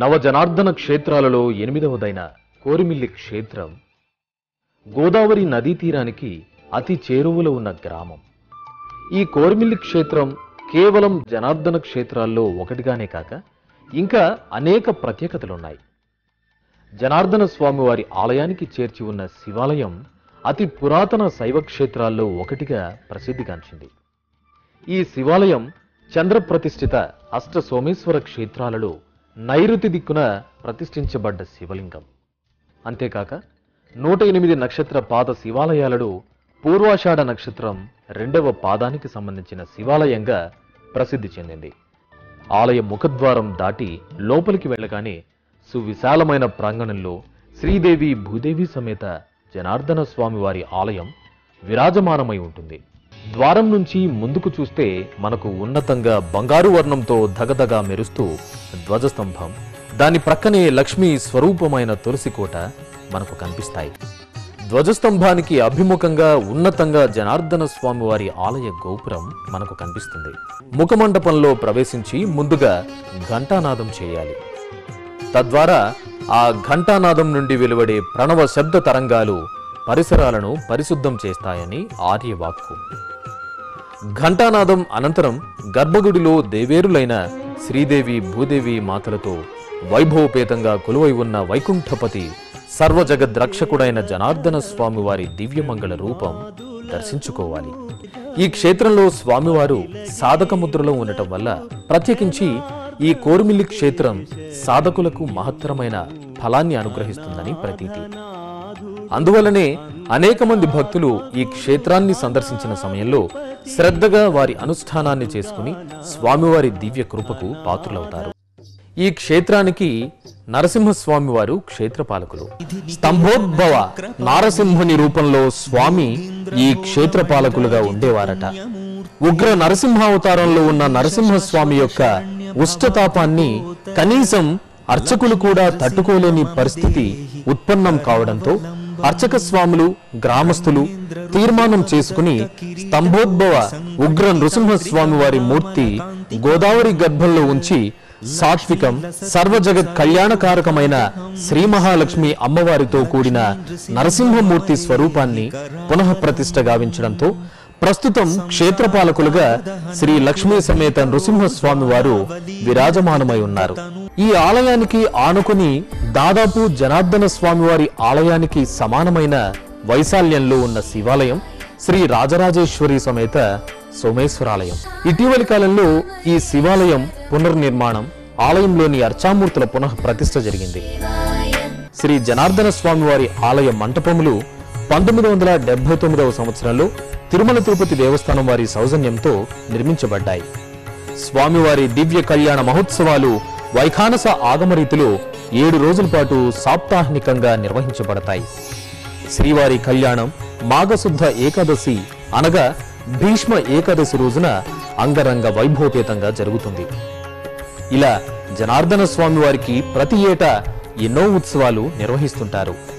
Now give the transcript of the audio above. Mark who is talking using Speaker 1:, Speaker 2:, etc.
Speaker 1: నవజనార్దన క్షేత్రాలలో ఎనిమిదవదైన కోరిమిల్లి క్షేత్రం గోదావరి నదీ తీరానికి అతి చేరువలో ఉన్న గ్రామం ఈ కోరిమిల్లి క్షేత్రం కేవలం జనార్దన క్షేత్రాల్లో ఒకటిగానే కాక ఇంకా అనేక ప్రత్యేకతలున్నాయి జనార్దన స్వామి వారి ఆలయానికి చేర్చి ఉన్న శివాలయం అతి పురాతన శైవ క్షేత్రాల్లో ఒకటిగా ప్రసిద్ధిగాంచింది ఈ శివాలయం చంద్ర ప్రతిష్ఠిత అష్ట సోమేశ్వర క్షేత్రాలలో నైరుతి దిక్కున ప్రతిష్ఠించబడ్డ శివలింగం అంతేకాక నూట ఎనిమిది నక్షత్ర పాద శివాలయాలలో పూర్వాషాఢ నక్షత్రం రెండవ పాదానికి సంబంధించిన శివాలయంగా ప్రసిద్ధి చెందింది ఆలయ ముఖద్వారం దాటి లోపలికి వెళ్ళగానే సువిశాలమైన ప్రాంగణంలో శ్రీదేవి భూదేవి సమేత జనార్దన స్వామి వారి ఆలయం విరాజమానమై ఉంటుంది ద్వారం నుంచి ముందుకు చూస్తే మనకు ఉన్నతంగా బంగారు వర్ణంతో ధగధగా మెరుస్తూ ధ్వజస్తంభం దాని ప్రక్కనే లక్ష్మీ స్వరూపమైన తులసి కోట మనకు కనిపిస్తాయి ధ్వజస్తంభానికి అభిముఖంగా ఉన్నతంగా జనార్దన స్వామి వారి ఆలయ గోపురం మనకు కనిపిస్తుంది ముఖమండపంలో ప్రవేశించి ముందుగా ఘంటానాదం చేయాలి తద్వారా ఆ ఘంటానాదం నుండి వెలువడే ప్రణవ శబ్ద తరంగాలు పరిసరాలను పరిశుద్ధం చేస్తాయని ఆర్యవాక్కు ఘంటానాదం అనంతరం గర్భగుడిలో దేవేరులైన శ్రీదేవి భూదేవి మాతలతో వైభవపేతంగా కొలువై ఉన్న వైకుంఠపతి సర్వజగద్రక్షకుడైన జనార్దన స్వామి వారి దివ్యమంగళ రూపం దర్శించుకోవాలి ఈ క్షేత్రంలో స్వామివారు సాధక ముద్రలో ఉండటం వల్ల ప్రత్యేకించి ఈ కోరుమిల్లి క్షేత్రం సాధకులకు మహత్తరమైన ఫలాన్ని అనుగ్రహిస్తుందని ప్రతీతి అందువలనే అనేక మంది భక్తులు ఈ క్షేత్రాన్ని సందర్శించిన సమయంలో శ్రద్ధగా వారి అనుష్ఠానాన్ని చేసుకుని స్వామివారి దివ్య కృపకు పాత్రులవుతారు ఈ క్షేత్రానికి నరసింహస్వామి వారు క్షేత్రపాలకులు స్తంభోద్భవ నారసింహుని రూపంలో స్వామి ఈ క్షేత్రపాలకులుగా ఉండేవారట ఉగ్ర నరసింహావతారంలో ఉన్న నరసింహస్వామి యొక్క ఉష్టతాపాన్ని కనీసం అర్చకులు కూడా తట్టుకోలేని పరిస్థితి ఉత్పన్నం కావడంతో అర్చక స్వాములు గ్రామస్తులు తీర్మానం చేసుకుని స్తంభోద్భవ ఉగ్ర నృసింహస్వామి వారి మూర్తి గోదావరి గర్భంలో ఉంచి సాత్వికం సర్వజగత్ కళ్యాణకారకమైన శ్రీ మహాలక్ష్మి అమ్మవారితో కూడిన నరసింహమూర్తి స్వరూపాన్ని పునః ప్రతిష్ఠ గావించడంతో ప్రస్తుతం క్షేత్రపాలకులుగా శ్రీ లక్ష్మీ సమేత నృసింహస్వామి వారు విరాజమానమై ఉన్నారు ఈ ఆలయానికి ఆనుకుని దాదాపు జనార్దన స్వామి వారి ఆలయానికి సమానమైన వైశాల్యంలో ఉన్న శివాలయం శ్రీ రాజరాజేశ్వరి సమేత సోమేశ్వరాలయం ఇటీవలి కాలంలో ఈ శివాలయం పునర్నిర్మాణం ఆలయంలోని అర్చామూర్తుల పునః ప్రతిష్ఠ జరిగింది శ్రీ జనార్దన స్వామి వారి ఆలయ మంటపములు పంతొమ్మిది వందల డెబ్బై తొమ్మిదవ సంవత్సరంలో తిరుమల తిరుపతి దేవస్థానం వారి సౌజన్యంతో నిర్మించబడ్డాయి స్వామివారి దివ్య కళ్యాణ మహోత్సవాలు వైఖానస ఆగమరీతిలో ఏడు రోజుల పాటు సాప్తాహికంగా నిర్వహించబడతాయి శ్రీవారి కళ్యాణం మాఘశుద్ధ ఏకాదశి అనగా భీష్మ ఏకాదశి రోజున అంగరంగ వైభవపేతంగా జరుగుతుంది ఇలా జనార్దన స్వామి వారికి ప్రతి ఏటా ఎన్నో ఉత్సవాలు నిర్వహిస్తుంటారు